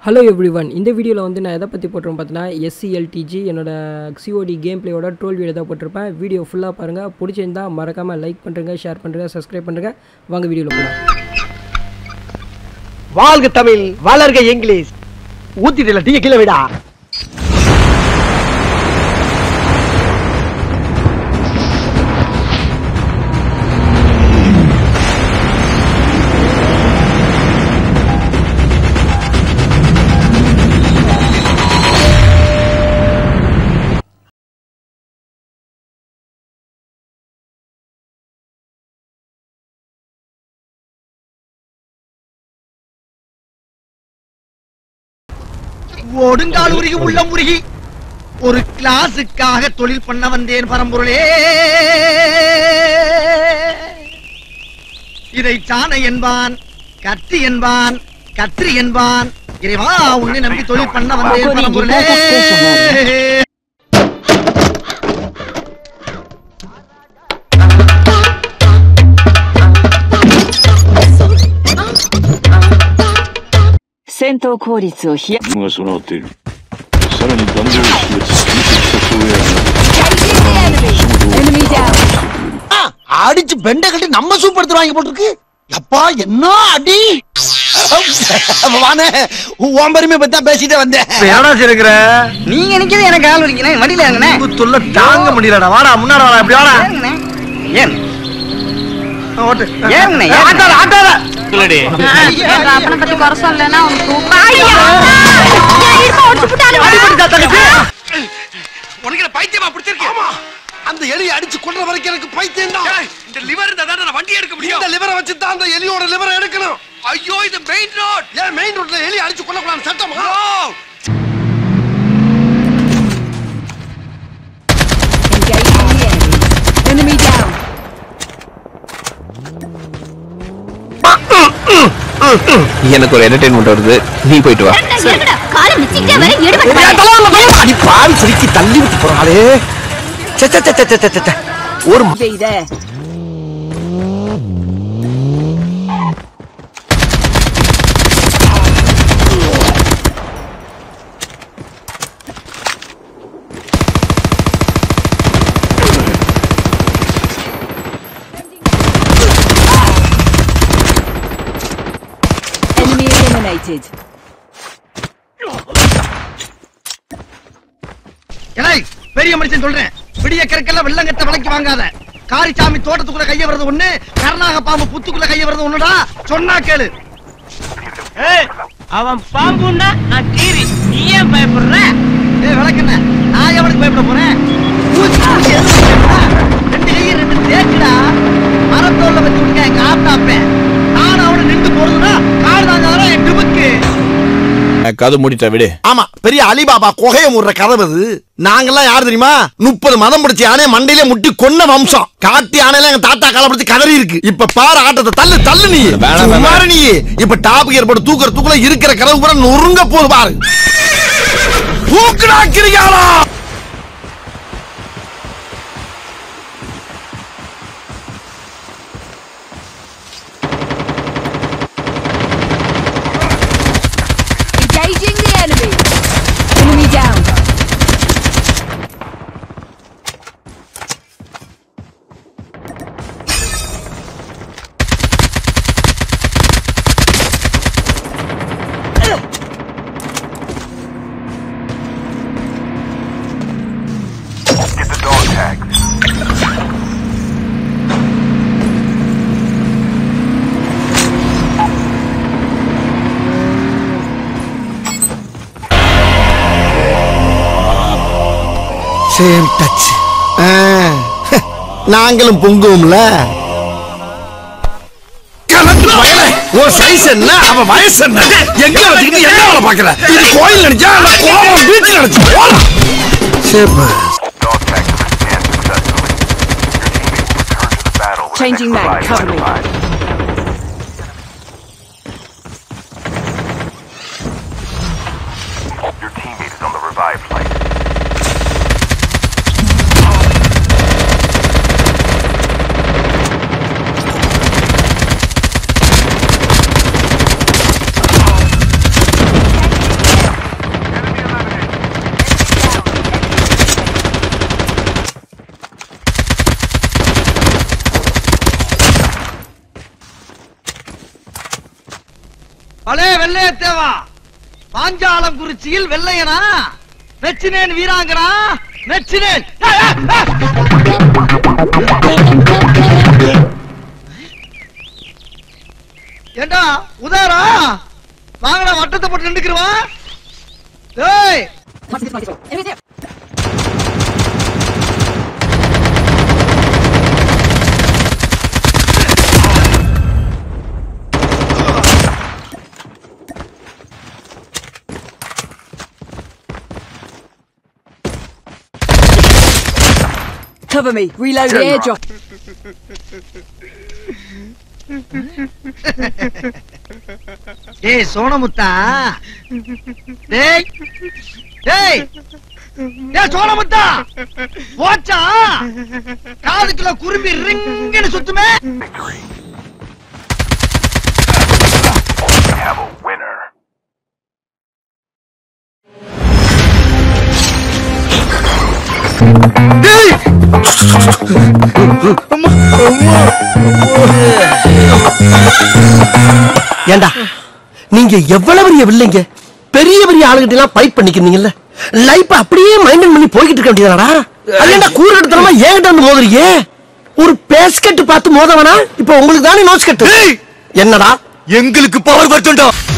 Hello every one இந்த வீடியோவில் வந்து நான் எதை பற்றி போட்டிருப்பேன் பார்த்தீங்கன்னா எஸ்சிஎல்டிஜி என்னோட சிஓடி கேம் பிளேயோட ட்ரோல் வீடியோ தான் போட்டிருப்பேன் வீடியோ ஃபுல்லாக பாருங்கள் பிடிச்சிருந்தா மறக்காமல் லைக் பண்ணுறங்க ஷேர் பண்ணுறங்க சப்ஸ்கிரைப் பண்ணுறங்க வாங்க வீடியோவில் போகலாம் வாழ்க தமிழ் வளர்க இங்கிலீஷ் ஊத்திட்டுல டீ கீழே விடா ஒடுங்கால் உருகி உள்ள முருகி ஒரு கிளாஸுக்காக தொழில் பண்ண வந்தேன் பரம்பொருளே இதை சாணை என்பான் கத்தி என்பான் கத்திரி என்பான் இறைவா உன்னை நம்பி தொழில் பண்ண வந்தேன் பரம்பொருளே 戦闘効率を冷やが備わっている。さらに弾道を示す緊急ソフトウェア Enemy down! அடிச்சு பெண்ட கட்டி நம்ம சூப்படுத்துறாங்க போட்டிருக்கு அப்பா என்ன அடி வானே உன் பெருமை பத்தி தான் பேசிட்டே வந்தேன் என்னடா இருக்கிற நீங்க நிக்கிறது எனக்கு கால் வலிக்கணும் வண்டியில இறங்குனே தொல்ல தாங்க முடியலடா வாடா முன்னாடி வாடா இப்படி வாடா இறங்குனே ஏன் ஓட்டு ஏறுங்கண்ணே, ஆட்டாத ஆட்டாத அப்பனை பத்தி குறை சொல்லனா அடிபட்டுதா தங்கச்சி உனக்கு பைத்தியமா பிடிச்சிருக்கு ஆமா அந்த எலியை அடிச்சு கொல்ற வரைக்கும் எனக்கு பைத்தியம் தான் இந்த லிவர் இருந்தா தான் நான் வண்டி எடுக்க முடியும் இந்த லிவரை வச்சு தான் அந்த எலியோட லிவரை எடுக்கணும் ஐயோ இது மெயின் ரோட் ஏன் மெயின் ரோட்ல எலி அடிச்சு கொல்லக்கூடாது சட்டமா Engaging the enemy. Enemy down! எனக்கு ஒரு என்டர்டைன்மெண்ட் வருது நீ போயிட்டு வா அடி பாவி சிரிக்கி தள்ளி விட்டு போறாளே சே, சே, சே, சே, சே, சே, சே. ஒரு Be there. Enemy eliminated. ஏய், பெரிய மனுஷன் சொல்றேன் விடிய கற்கெல்லாம் வெள்ளங்கட்ட விலைக்கு வாங்காத காரிச்சாமி தோட்டத்துக்குள்ள கைய வருது ஒண்ணு கருணாக பாம்பு புத்துக்குள்ள கைய வருது ஒண்ணுடா சொன்னா கேளு அவன் பாம்புன்னா நான் கீரி நீ ஏன் பயப்படுற ஏய் விளக்கண்ண நான் எவனுக்கு பயப்பட போறேன் ஊசி ஊசி எதுக்கு பயப்பட? ரெண்டு கையும் ரெண்டு தேக்குடா மரத்தோல்ல வச்சு விட்டுக்க எங்க ஆப்டாப்பேன் நான் அவனை நின்று போறதுன்னா கால் தாங்காதான் என் டிபுக்கு கது முடித்த விடு ஆமா பெரிய அலிபாபா குகைய முடுற கதவு அது நாங்கெல்லாம் யார் தெரியுமா முப்பது மதம் பிடிச்ச யானைய மண்டையில முட்டி கொன்ன வம்சம் காட்டு யானையில எங்க தாத்தா காலப்படுத்தி கதறி இருக்கு இப்ப பாரு ஆட்டத்தை தள்ளு தள்ளு நீ வேணாம், வேணாம். சும்மா இரு நீ இப்ப டாப் கியர் போட்டு தூக்குற தூக்குல இருக்கிற கதவு பூரா நொறுங்க போது பாரு தூக்குடா கிரிகாலா Engaging the enemy. Enemy down. Get the dog tags. Same touch நாங்களும் பொங்குவோம்ல கலந்து பயலே. உன் சைஸ் என்ன அவ வயசு என்ன எங்க வச்சுக்கிட்டு என்ன வேலை பாக்குற இது கோயில் நினைச்சா இல்ல கோபம் வீட்டுல நினைச்சு போலாம் சேப்பு Dog tags have been scanned successfully. Your teammates return to the battle with Changing extra mag, lives cover me. supplies. Your teammate is on the revived flight. வெள்ளையத்தேவா பாஞ்சாலம் குறிச்சியில் வெள்ளையனா மெச்சினேன் வீராங்கனா மெச்சினேன் ஏய், ஏய், ஏய். ஏண்டா உதாரா வாங்கடா வட்டத்தை போட்டு நின்றுக்குருவா ஏய் Cover me. Reload the airdrop. டேய் சோனமுத்தா டேய் டேய் டேய் சோனமுத்தா போச்சா காதுக்குள்ள குரும்பி ரிங்குன்னு சுத்துமே We have a winner. ஏண்டா நீங்க எவ்வளவு பெரிய வில்லைங்க பெரிய பெரிய ஆளுகிட்ட எல்லாம் ஃபைட் பண்ணிக்கிறீங்கல்ல லைஃப் அப்படியே மைண்டன் பண்ணி போய்கிட்டு இருக்க வேண்டியதாடா அது ஏன்டா கூறு கட்டத்தனமா ஏன்கிட்ட வந்து மோதுறீங்க ஒரு பேஸ்கெட் பார்த்து மோத வேணா இப்ப உங்களுக்கு தானே நோஸ் கட்டு என்னடா எங்களுக்கு பவர் வரட்டும்